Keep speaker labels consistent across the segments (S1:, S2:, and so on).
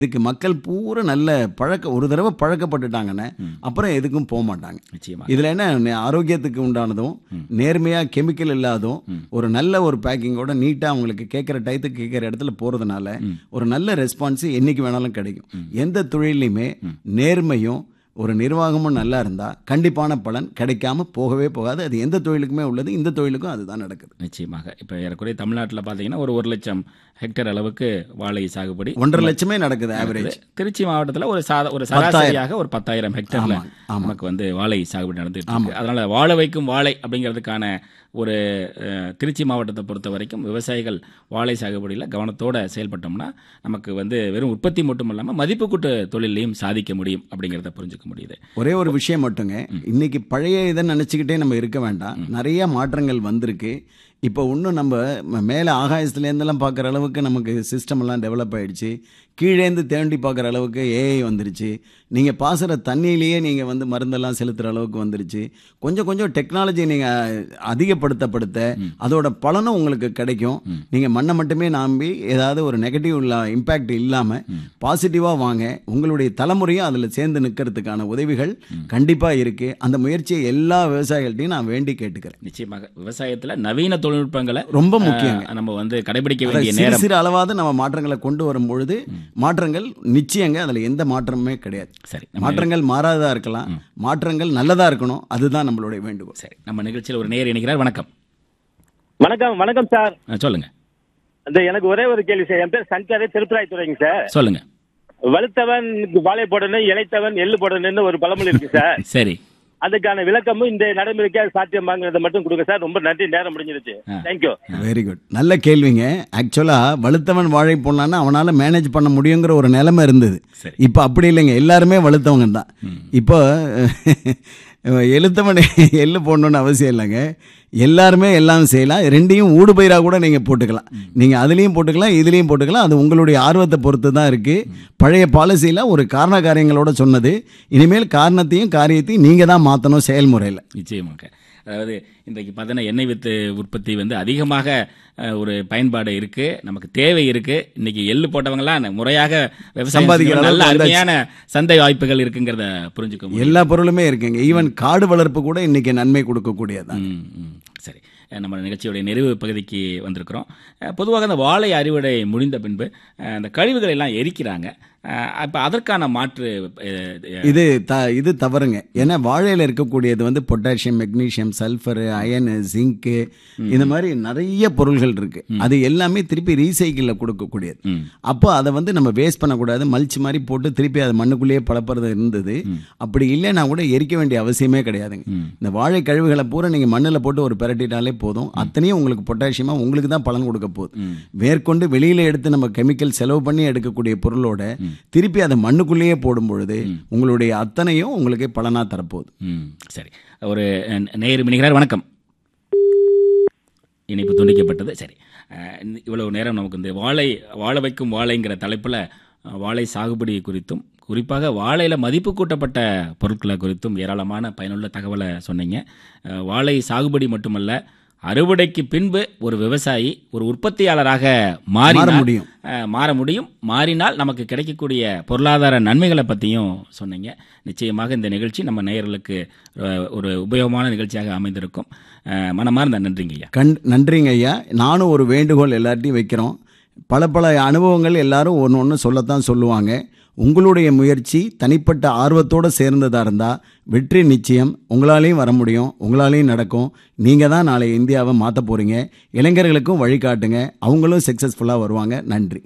S1: இதுக்கு மக்கள் பூரா நல்ல பழக்க ஒரு தடவை பழக்கப்பட்டுட்டாங்கன்னு அப்புறம் எதுக்கும் போக மாட்டாங்க
S2: நிச்சயமா
S1: இதில் என்ன நே- ஆரோக்கியத்துக்கு உண்டானதும் நேர்மையாக கெமிக்கல் இல்லாதும் ஒரு நல்ல ஒரு பேக்கிங்கோட நீட்டாக அவங்களுக்கு கேட்குற டயத்துக்கு கேட்குற இடத்துல போகிறதுனால ஒரு நல்ல ரெஸ்பான்ஸ் என்னைக்கு வேணாலும் கிடைக்கும் எந்த தொழிலையுமே நேர்மையும் ஒரு நிர்வாகமும் நல்லா இருந்தால் கண்டிப்பான பலன் கிடைக்காம போகவே போகாது அது எந்த தொழிலுக்குமே உள்ளது இந்த தொழிலுக்கும் அதுதான் நடக்குது
S2: நிச்சயமாக இப்போ ஏறக்குறைய தமிழ்நாட்டில் பார்த்தீங்கன்னா ஒரு ஒரு லட்சம் ஹெக்டேர் அளவுக்கு வாழை சாகுபடி
S1: ஒன்றரை லட்சமே நடக்குது ஆவரேஜ்
S2: திருச்சி மாவட்டத்தில் ஒரு சாத ஒரு சராசரியாக ஒரு பத்தாயிரம் ஹெக்டேர்ல
S1: ஆமாம், ஆமாம்.
S2: நமக்கு வந்து வாழை சாகுபடி நடந்துட்டு இருக்கு அதனால வாழ வைக்கும் வாழை அப்படிங்கிறதுக்கான ஒரு அஹ், திருச்சி மாவட்டத்தை பொறுத்த வரைக்கும் விவசாயிகள் வாழை சாகுபடியில் கவனத்தோட செயல்பட்டோம்னா நமக்கு வந்து வெறும் உற்பத்தி மட்டும் இல்லாமல் மதிப்பு கூட்டு தொழிலையும் சாதிக்க முடியும் அப்படிங்கிறத புரிஞ்சுக்க முடியுது
S1: ஒரே ஒரு விஷயம் மட்டுங்க இன்னைக்கு பழைய இதை நினச்சிக்கிட்டே நம்ம இருக்க வேண்டாம் நிறைய மாற்றங்கள் வந்திருக்கு இப்போ இன்னும் நம்ம ம- மேலே ஆகாயத்துலேருந்தெல்லாம் பார்க்குற அளவுக்கு நமக்கு சிஸ்டம் எல்லாம் டெவலப் ஆயிடுச்சு கீழேந்து தேண்டி பார்க்குற அளவுக்கு ஏஐ வந்துருச்சு நீங்கள் பாசுகிற தண்ணியிலேயே நீங்கள் வந்து மருந்தெல்லாம் செலுத்துகிற அளவுக்கு வந்துருச்சு கொஞ்சம் கொஞ்சம் டெக்னாலஜி நீங்கள் அதிகப்படுத்தப்படுத்த அதோட பலனும் உங்களுக்கு கிடைக்கும் நீங்கள் மண்ணை மட்டுமே நம்பி ஏதாவது ஒரு நெகட்டிவ் இம்பேக்ட் இல்லாமல் பாசிட்டிவாக வாங்க உங்களுடைய தலைமுறையும் அதில் சேர்ந்து நிற்கிறதுக்கான உதவிகள் கண்டிப்பாக இருக்குது அந்த முயற்சியை எல்லா விவசாயிகள்ட்டையும் நான் வேண்டி கேட்டுக்கிறேன்
S2: நிச்சயமாக விவசாயத்தில் நவீன தொழில்நுட்பங்களை
S1: ரொம்ப முக்கியங்க
S2: அஹ், நம்ம வந்து கடைபிடிக்க
S1: அதாவது
S2: வேண்டிய
S1: சிறு
S2: நேரம்
S1: சிறு அளவாவது நம்ம மாற்றங்களை கொண்டு வரும் பொழுது மாற்றங்கள் நிச்சயங்க அதில் எந்த மாற்றமுமே கிடையாது
S2: சரி நம்ம
S1: மாற்றங்கள் மாறாததா இருக்கலாம் மாற்றங்கள் நல்லதா இருக்கணும் அதுதான் நம்மளுடைய வேண்டுகோள்
S2: சரி நம்ம நிகழ்ச்சியில் ஒரு நேர் இணைக்கிறார் வணக்கம்
S3: வணக்கம் வணக்கம் சார்
S2: அஹ், சொல்லுங்க
S3: இந்த எனக்கு ஒரே ஒரு கேள்வி சார் என் பேர் சங்கர் திருப்பராய்த்துறைங்க சார்
S2: சொல்லுங்க
S3: வலுத்தவன் வாழை போடணும் இளைத்தவன் எள்ளு போடணும்னு ஒரு பழமொழி இருக்கு சார்
S2: சரி
S3: அதுக்கான விளக்கமும் இந்த நடைமுறைக்கு சாத்தியமாங்கிறத மட்டும் கொடுங்க சார் ரொம்ப நன்றி நேரம் முடிஞ்சிருச்சு தேங்க்யூ
S1: வெரி குட் நல்ல கேள்விங்க ஆக்சுவலாக வலுத்தவன் வாழை போடலான்னா அவனால் மேனேஜ் பண்ண முடியுங்கிற ஒரு நிலைமை இருந்தது
S2: சரி.
S1: இப்போ அப்படி இல்லைங்க எல்லாருமே வலுத்தவங்க தான் இப்போ எழுத்தவன் எள்ளு போடணுன்னு அவசியம் இல்லைங்க எல்லாருமே எல்லாம் செய்யலாம் ரெண்டையும் ஊடு பயிராக கூட நீங்கள் போட்டுக்கலாம் நீங்கள் அதுலேயும் போட்டுக்கலாம் இதுலேயும் போட்டுக்கலாம் அது உங்களுடைய ஆர்வத்தை பொறுத்து தான் இருக்குது பழைய பாலிசியில் ஒரு காரண காரியங்களோட சொன்னது இனிமேல் காரணத்தையும் காரியத்தையும் நீங்கள் தான் மாற்றணும் செயல்முறையில்
S2: நிச்சயமாக அதாவது இன்றைக்கு பார்த்தீங்கன்னா எண்ணெய் வித்து உற்பத்தி வந்து அதிகமாக அஹ், ஒரு பயன்பாடு இருக்கு நமக்கு தேவை இருக்கு இன்னைக்கு எள்ளு போட்டவங்கலாம் முறையாக விவசாயம்
S1: சம்பாதிக்கிற
S2: செஞ்சவங்க நல்ல
S1: அளவுக்கு
S2: அருமையான சந்தை வாய்ப்புகள் இருக்குங்கிறத புரிஞ்சுக்க முடியும்
S1: எல்லா பொருளுமே இருக்குங்க ஈவன் காடு வளர்ப்பு கூட இன்னைக்கு நன்மை கொடுக்கக்கூடியதான்
S2: ம், ம். சரி அஹ் நம்ம நிகழ்ச்சியுடைய நிறைவு பகுதிக்கு வந்திருக்கிறோம் அஹ் பொதுவாக அந்த வாழை அறுவடை முடிந்த பின்பு அஹ் அந்த கழிவுகளை எல்லாம் எரிக்கிறாங்க அப்போ அதற்கான மாற்று அஹ், அஹ்,
S1: இது த இது தவறுங்க ஏன்னா வாழையில இருக்கக்கூடியது வந்து potassium magnesium sulphur iron zinc இந்த மாதிரி நிறைய பொருள்கள் இருக்கு அது எல்லாமே திருப்பி ரீசைக்கிளில் கொடுக்கக்கூடியது
S2: ம்.
S1: அப்போ அதை வந்து நம்ம வேஸ்ட் பண்ணக்கூடாது மல்ச் மாதிரி போட்டு திருப்பி அது மண்ணுக்குள்ளேயே பழப்புறது இருந்தது அப்படி இல்லைன்னா கூட எரிக்க வேண்டிய அவசியமே கிடையாதுங்க இந்த வாழை கழிவுகளை பூரா நீங்கள் மண்ணில் போட்டு ஒரு பிரட்டிட்டாலே போதும் அத்தனையும் உங்களுக்கு பொட்டாசியமாக உங்களுக்கு தான் பலன் கொடுக்க போகுது மேற்கொண்டு வெளியில் எடுத்து நம்ம கெமிக்கல் செலவு பண்ணி எடுக்கக்கூடிய பொருளோட திருப்பி அதை மண்ணுக்குள்ளேயே போடும் பொழுது உங்களுடைய அத்தனையும் உங்களுக்கு பலனாக தரப்போகுது
S2: ம் சரி ஒரு அஹ், நேயர் மினிகிறார் வணக்கம் இணைப்பு துண்டிக்கப்பட்டது சரி அஹ், இந்த- இவ்வளவு நேரம் நமக்கு இந்த வாழை வாழ வைக்கும் வாழைங்கிற தலைப்பில் வாழை சாகுபடி குறித்தும் குறிப்பாக வாழையில் மதிப்பு கூட்டப்பட்ட பொருட்களை குறித்தும் ஏராளமான பயனுள்ள தகவலை சொன்னீங்க அஹ், வாழை சாகுபடி மட்டுமல்ல அறுவடைக்கு பின்பு ஒரு விவசாயி ஒரு உற்பத்தியாளராக மாறி
S1: மாற முடியும்.
S2: அஹ், மாற முடியும் மாறினால் நமக்கு கிடைக்கக்கூடிய பொருளாதார நன்மைகளை பற்றியும் சொன்னீங்க நிச்சயமாக இந்த நிகழ்ச்சி நம்ம நேயர்களுக்கு அஹ், ஒரு உபயோகமான நிகழ்ச்சியாக அமைந்திருக்கும் அஹ், மனமார்ந்த நன்றிங்க ஐயா
S1: கண் நன்றிங்க ஐயா நானும் ஒரு வேண்டுகோள் எல்லார்ட்டையும் வைக்கிறோம் பல பல அனுபவங்கள் எல்லாரும் ஒன்று ஒன்று சொல்லத்தான் சொல்லுவாங்க உங்களுடைய முயற்சி தனிப்பட்ட ஆர்வத்தோடு சேர்ந்ததாக இருந்தால் வெற்றி நிச்சயம் உங்களாலேயும் வர முடியும் உங்களாலேயும் நடக்கும் நீங்கள் தான் நாளை இந்தியாவை மாற்ற போகிறீங்க இளைஞர்களுக்கும் வழிகாட்டுங்க அவங்களும் சக்ஸஸ்ஃபுல்லாக வருவாங்க நன்றி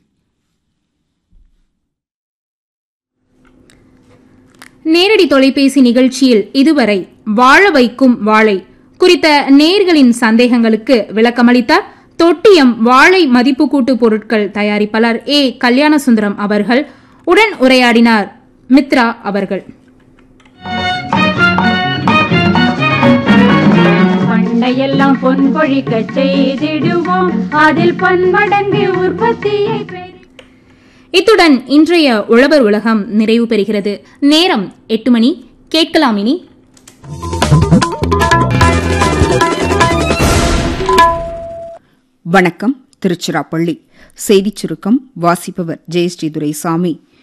S4: நேரடி தொலைபேசி நிகழ்ச்சியில் இதுவரை வாழ வைக்கும் வாழை குறித்த நேர்களின் சந்தேகங்களுக்கு விளக்கமளித்தார் தொட்டியம் வாழை மதிப்பு கூட்டு பொருட்கள் தயாரிப்பாளர் ஏ கல்யாணசுந்தரம் அவர்கள் உடன் உரையாடினார் மித்ரா அவர்கள்
S5: பண்டையெல்லாம் பொன் பொழிக்க செய்திடுவோம் அதில் பன்மடங்கு உற்பத்தியை பெரு
S4: இத்துடன் இன்றைய உழவர் உலகம் நிறைவு பெறுகிறது நேரம் எட்டு மணி கேட்கலாம் இனி
S6: வணக்கம் திருச்சிராப்பள்ளி செய்திச் சுருக்கம் வாசிப்பவர் ஜெயஸ்ரீ துரைசாமி